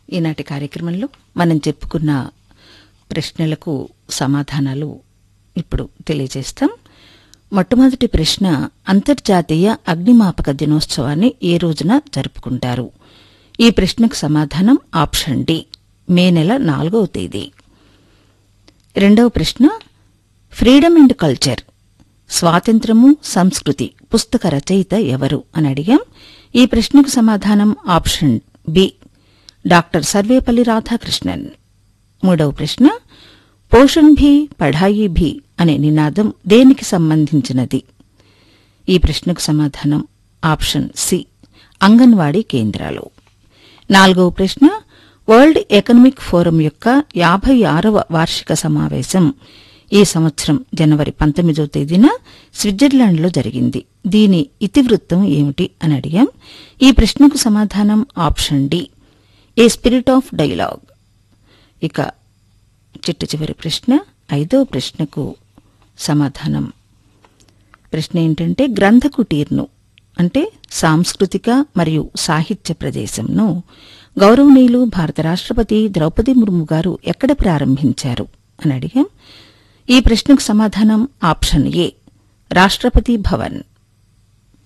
ఈనాటి కార్యక్రమంలో మనం చెప్పుకున్న ప్రశ్నలకు సమాధానాలు ఇప్పుడు తెలియజేస్తాం మొట్టమొదటి ప్రశ్న అంతర్జాతీయ అగ్నిమాపక దినోత్సవాన్ని ఏ రోజున జరుపుకుంటారు ఈ ప్రశ్నకు సమాధానం ఆప్షన్ డి మే నెల నాలుగవ తేదీ రెండవ ప్రశ్న ఫ్రీడమ్ అండ్ కల్చర్ స్వాతంత్రము సంస్కృతి పుస్తక రచయిత ఎవరు అని అడిగాం ఈ ప్రశ్నకు సమాధానం option B doctor Sarvepalli Radhakrishnan మూడవ ప్రశ్న పోషణ్ భీ పఢాయి భీ అనే నినాదం దేనికి సంబంధించినది ఈ ప్రశ్నకు సమాధానం ఆప్షన్ సి అంగన్వాడీ కేంద్రాలు నాలుగవ ప్రశ్న వరల్డ్ ఎకనమిక్ ఫోరం యొక్క యాభై ఆరవ వార్షిక సమావేశం ఈ సంవత్సరం జనవరి పంతొమ్మిదవ తేదీన స్విట్జర్లాండ్లో జరిగింది దీని ఇతివృత్తం ఏమిటి అని అడిగాం ఈ ప్రశ్నకు సమాధానం option D A spirit of dialogue ఇక చిట్ట చివరి ప్రశ్న ఐదవ ప్రశ్నకు సమాధానం ప్రశ్న ఏంటంటే గ్రంథ కుటీర్ను అంటే సాంస్కృతిక మరియు సాహిత్య ప్రదేశంను గౌరవనీయులు భారత రాష్ట్రపతి ద్రౌపది ముర్ము గారు ఎక్కడ ప్రారంభించారు అని అడిగాం ఈ ప్రశ్నకు సమాధానం ఆప్షన్ ఏ రాష్ట్రపతి భవన్